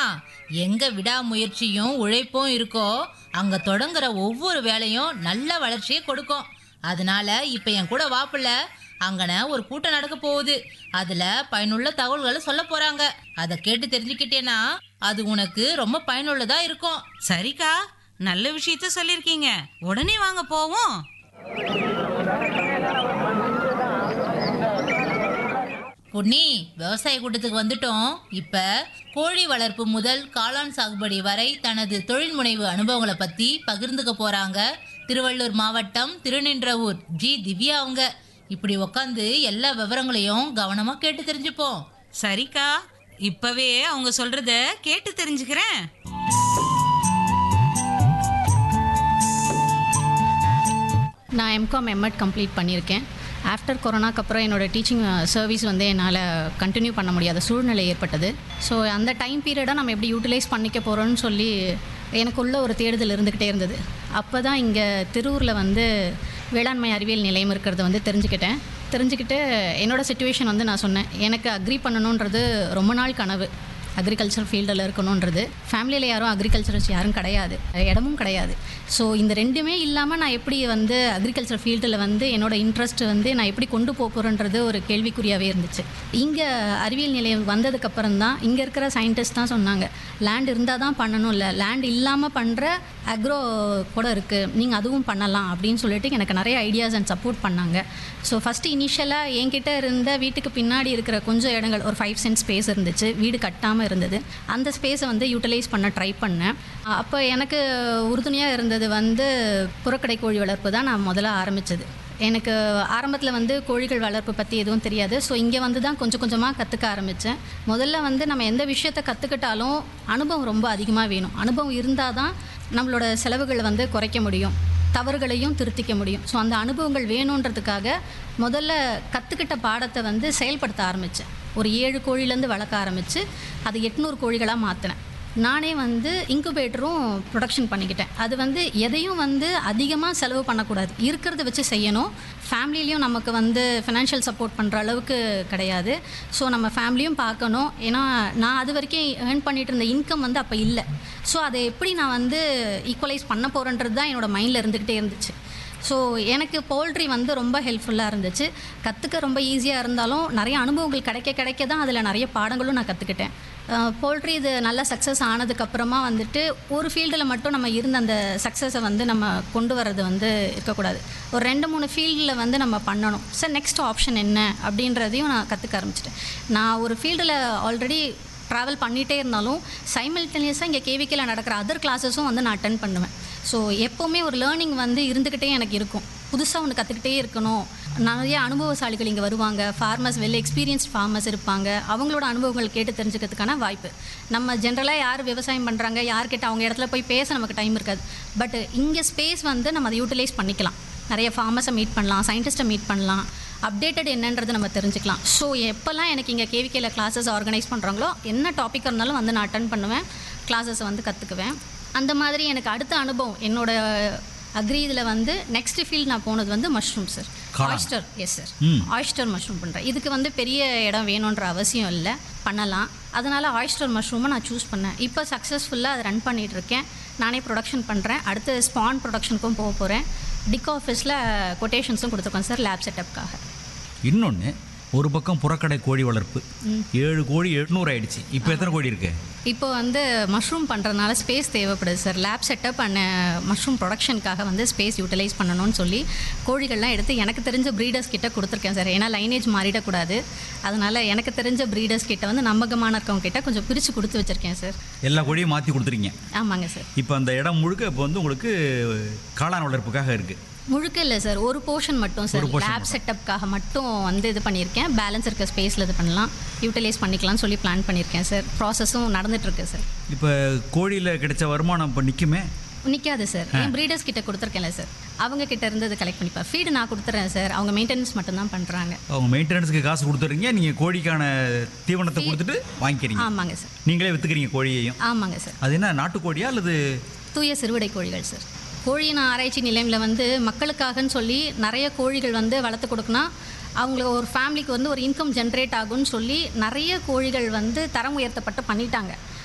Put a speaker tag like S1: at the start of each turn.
S1: எங்க விடாமுயற்சியும் உழைப்பும் இருக்கோ அங்க தொடங்குற ஒவ்வொரு வேலையும் நல்ல வளர்ச்சியை கொடுக்கும் அதனால இப்ப என் கூட வாப்புல அங்கன ஒரு கூட்டம் நடக்க போகுது அதுல பயனுள்ள தகவல்களை சொல்ல போறாங்க அதை கேட்டு தெரிஞ்சுக்கிட்டேன்னா அது உனக்கு ரொம்ப பயனுள்ளதா இருக்கும்
S2: சரிக்கா நல்ல விஷயத்த சொல்லிருக்கீங்க உடனே வாங்க போவோம்
S1: பொன்னி விவசாய கூட்டத்துக்கு வந்துட்டோம் இப்ப கோழி வளர்ப்பு முதல் காளான் சாகுபடி வரை தனது தொழில் முனைவு அனுபவங்களை பத்தி பகிர்ந்துக்க போறாங்க திருவள்ளூர் மாவட்டம் திருநின்றவூர் ஜி திவ்யா அவங்க இப்படி உக்காந்து எல்லா விவரங்களையும் கவனமா கேட்டு தெரிஞ்சுப்போம்
S2: சரிக்கா இப்பவே அவங்க சொல்றத கேட்டு தெரிஞ்சுக்கிறேன்
S3: நான் எம்காம் எம்எட் கம்ப்ளீட் பண்ணியிருக்கேன் ஆஃப்டர் கொரோனாக்கு அப்புறம் என்னோடய டீச்சிங் சர்வீஸ் வந்து என்னால் கண்டினியூ பண்ண முடியாத சூழ்நிலை ஏற்பட்டது ஸோ அந்த டைம் பீரியடை நம்ம எப்படி யூட்டிலைஸ் பண்ணிக்க போகிறோன்னு சொல்லி எனக்குள்ள ஒரு தேடுதல் இருந்துக்கிட்டே இருந்தது அப்போ தான் இங்கே திருவூரில் வந்து வேளாண்மை அறிவியல் நிலையம் இருக்கிறத வந்து தெரிஞ்சுக்கிட்டேன் தெரிஞ்சுக்கிட்டு என்னோடய சுச்சுவேஷன் வந்து நான் சொன்னேன் எனக்கு அக்ரி பண்ணணுன்றது ரொம்ப நாள் கனவு அக்ரிகல்ச்சர் ஃபீல்டில் இருக்கணுன்றது ஃபேமிலியில் யாரும் அக்ரிகல்ச்சரஸ் யாரும் கிடையாது இடமும் கிடையாது ஸோ இந்த ரெண்டுமே இல்லாமல் நான் எப்படி வந்து அக்ரிகல்ச்சர் ஃபீல்டில் வந்து என்னோட இன்ட்ரெஸ்ட் வந்து நான் எப்படி கொண்டு போக போகிறேன்றது ஒரு கேள்விக்குறியாகவே இருந்துச்சு இங்கே அறிவியல் நிலையம் வந்ததுக்கப்புறம் தான் இங்கே இருக்கிற சயின்டிஸ்ட் தான் சொன்னாங்க லேண்ட் இருந்தால் தான் பண்ணணும் இல்லை லேண்ட் இல்லாமல் பண்ணுற அக்ரோ கூட இருக்குது நீங்கள் அதுவும் பண்ணலாம் அப்படின்னு சொல்லிட்டு எனக்கு நிறைய ஐடியாஸ் அண்ட் சப்போர்ட் பண்ணாங்க ஸோ ஃபஸ்ட்டு இனிஷியலாக என்கிட்ட இருந்த வீட்டுக்கு பின்னாடி இருக்கிற கொஞ்சம் இடங்கள் ஒரு ஃபைவ் சென்ட் ஸ்பேஸ் இருந்துச்சு வீடு கட்டாமல் இருந்தது அந்த ஸ்பேஸை வந்து யூட்டிலைஸ் பண்ண ட்ரை பண்ணேன் அப்போ எனக்கு உறுதுணையாக இருந்தது வந்து புறக்கடை கோழி வளர்ப்பு தான் நான் முதல்ல ஆரம்பித்தது எனக்கு ஆரம்பத்தில் வந்து கோழிகள் வளர்ப்பு பற்றி எதுவும் தெரியாது ஸோ இங்கே வந்து தான் கொஞ்சம் கொஞ்சமாக கற்றுக்க ஆரம்பித்தேன் முதல்ல வந்து நம்ம எந்த விஷயத்தை கற்றுக்கிட்டாலும் அனுபவம் ரொம்ப அதிகமாக வேணும் அனுபவம் இருந்தால் தான் நம்மளோட செலவுகளை வந்து குறைக்க முடியும் தவறுகளையும் திருத்திக்க முடியும் ஸோ அந்த அனுபவங்கள் வேணுன்றதுக்காக முதல்ல கற்றுக்கிட்ட பாடத்தை வந்து செயல்படுத்த ஆரம்பித்தேன் ஒரு ஏழு கோழிலேருந்து வளர்க்க ஆரம்பித்து அது எட்நூறு கோழிகளாக மாற்றினேன் நானே வந்து இன்குபேட்டரும் ப்ரொடக்ஷன் பண்ணிக்கிட்டேன் அது வந்து எதையும் வந்து அதிகமாக செலவு பண்ணக்கூடாது இருக்கிறத வச்சு செய்யணும் ஃபேமிலிலையும் நமக்கு வந்து ஃபினான்ஷியல் சப்போர்ட் பண்ணுற அளவுக்கு கிடையாது ஸோ நம்ம ஃபேமிலியும் பார்க்கணும் ஏன்னா நான் அது வரைக்கும் ஏர்ன் பண்ணிட்டு இருந்த இன்கம் வந்து அப்போ இல்லை ஸோ அதை எப்படி நான் வந்து ஈக்குவலைஸ் பண்ண போகிறேன்றது தான் என்னோட மைண்டில் இருந்துக்கிட்டே இருந்துச்சு ஸோ எனக்கு போல்ட்ரி வந்து ரொம்ப ஹெல்ப்ஃபுல்லாக இருந்துச்சு கற்றுக்க ரொம்ப ஈஸியாக இருந்தாலும் நிறைய அனுபவங்கள் கிடைக்க கிடைக்க தான் அதில் நிறைய பாடங்களும் நான் கற்றுக்கிட்டேன் போல்ட்ரி இது நல்லா சக்ஸஸ் ஆனதுக்கப்புறமா வந்துட்டு ஒரு ஃபீல்டில் மட்டும் நம்ம இருந்த அந்த சக்ஸஸை வந்து நம்ம கொண்டு வர்றது வந்து இருக்கக்கூடாது ஒரு ரெண்டு மூணு ஃபீல்டில் வந்து நம்ம பண்ணணும் சார் நெக்ஸ்ட் ஆப்ஷன் என்ன அப்படின்றதையும் நான் கற்றுக்க ஆரம்பிச்சிட்டேன் நான் ஒரு ஃபீல்டில் ஆல்ரெடி ட்ராவல் பண்ணிகிட்டே இருந்தாலும் சைமல்டேனியஸாக இங்கே கேவிக்கில் நடக்கிற அதர் கிளாஸஸும் வந்து நான் அட்டன் பண்ணுவேன் ஸோ எப்போவுமே ஒரு லேர்னிங் வந்து இருந்துக்கிட்டே எனக்கு இருக்கும் புதுசாக ஒன்று கற்றுக்கிட்டே இருக்கணும் நிறைய அனுபவசாலிகள் இங்கே வருவாங்க ஃபார்மர்ஸ் வெல் எக்ஸ்பீரியன்ஸ்ட் ஃபார்மர்ஸ் இருப்பாங்க அவங்களோட அனுபவங்கள் கேட்டு தெரிஞ்சுக்கிறதுக்கான வாய்ப்பு நம்ம ஜென்ரலாக யார் விவசாயம் பண்ணுறாங்க யார்கிட்ட அவங்க இடத்துல போய் பேச நமக்கு டைம் இருக்காது பட் இங்கே ஸ்பேஸ் வந்து நம்ம அதை யூட்டிலைஸ் பண்ணிக்கலாம் நிறைய ஃபார்மர்ஸை மீட் பண்ணலாம் சயின்டிஸ்ட்டை மீட் பண்ணலாம் அப்டேட்டட் என்னன்றது நம்ம தெரிஞ்சுக்கலாம் ஸோ எப்போல்லாம் எனக்கு இங்கே கேவிகேல கிளாஸஸ் ஆர்கனைஸ் பண்ணுறாங்களோ என்ன டாபிக் இருந்தாலும் வந்து நான் அட்டன் பண்ணுவேன் கிளாஸஸை வந்து கற்றுக்குவேன் அந்த மாதிரி எனக்கு அடுத்த அனுபவம் என்னோட அக்ரி இதில் வந்து நெக்ஸ்ட் ஃபீல்ட் நான் போனது வந்து மஷ்ரூம் சார்
S4: காளான்.
S3: Oyster yes sir oyster mushroom பண்ணுறேன் இதுக்கு வந்து பெரிய இடம் வேணுன்ற அவசியம் இல்லை பண்ணலாம் அதனால் ஆயிஸ்டர் மஷ்ரூமை நான் சூஸ் பண்ணேன் இப்போ சக்ஸஸ்ஃபுல்லாக அதை ரன் பண்ணிகிட்டு இருக்கேன் நானே ப்ரொடக்ஷன் பண்ணுறேன் அடுத்து ஸ்பான் ப்ரொடக்ஷனுக்கும் போக போகிறேன் டிக் ஆஃபீஸில் கொட்டேஷன்ஸும் கொடுத்துருக்கோம் சார் லேப் செட்டப்காக
S4: இன்னொன்று ஒரு பக்கம் புறக்கடை கோழி வளர்ப்பு ஏழு கோழி எட்நூறு ஆயிடுச்சு இப்போ எத்தனை கோழி இருக்கு
S3: இப்போ வந்து மஷ்ரூம் பண்ணுறதுனால ஸ்பேஸ் தேவைப்படுது sir lab setup and mushroom ப்ரொடக்ஷனுக்காக வந்து ஸ்பேஸ் யூட்டிலைஸ் பண்ணணும்னு சொல்லி கோழிகள்லாம் எடுத்து எனக்கு தெரிஞ்ச ப்ரீடர்ஸ் கிட்ட கொடுத்துருக்கேன் சார் ஏன்னா லைனேஜ் மாறிடக்கூடாது அதனால் எனக்கு தெரிஞ்ச ப்ரீடர்ஸ் கிட்ட வந்து நம்பகமான இருக்கவங்க கிட்ட கொஞ்சம் பிரித்து கொடுத்து வச்சுருக்கேன் சார்
S4: எல்லா கோழியும் மாற்றி கொடுத்துருங்க
S3: ஆமாங்க சார்
S4: இப்போ அந்த இடம் முழுக்க இப்போ வந்து உங்களுக்கு காளான் வளர்ப்புக்காக இருக்குது
S3: முழுக்க இல்லை சார் ஒரு போர்ஷன் மட்டும் சார்
S4: ஒரு portion
S3: லேப் செட்டப்காக மட்டும் வந்து இது பண்ணியிருக்கேன் பேலன்ஸ் இருக்க ஸ்பேஸில் இது பண்ணலாம் யூட்டிலைஸ் பண்ணிக்கலாம்னு சொல்லி பிளான் பண்ணியிருக்கேன் சார் ப்ராசஸும் நடந்துகிட்ருக்கு சார்
S4: இப்போ கோழியில் கிடைச்ச வருமானம் இப்போ நிற்குமே
S3: நிற்காது சார் என் ப்ரீடர்ஸ் கிட்ட கொடுத்துருக்கேன்ல சார் அவங்க கிட்ட இருந்து அதை கலெக்ட் பண்ணிப்பேன் ஃபீடு நான் கொடுத்துறேன் சார் அவங்க மெயின்டெனன்ஸ் மட்டும்தான் பண்ணுறாங்க
S4: அவங்க மெயின்டெனன்ஸ்க்கு காசு கொடுத்துறீங்க நீங்கள் கோழிக்கான தீவனத்தை கொடுத்துட்டு வாங்கிக்கிறீங்க
S3: ஆமாங்க சார்
S4: நீங்களே விற்றுக்கிறீங்க கோழியையும்
S3: ஆமாங்க சார்
S4: அது என்ன நாட்டுக்கோழியா அல்லது
S3: தூய சிறுவிடை கோழிகள் சார் கோழியின ஆராய்ச்சி நிலையமில் வந்து மக்களுக்காகன்னு சொல்லி நிறைய கோழிகள் வந்து வளர்த்து கொடுக்கணும் அவங்கள ஒரு ஃபேமிலிக்கு வந்து ஒரு இன்கம் ஜென்ரேட் ஆகும்னு சொல்லி நிறைய கோழிகள் வந்து தரம் உயர்த்தப்பட்டு பண்ணிட்டாங்க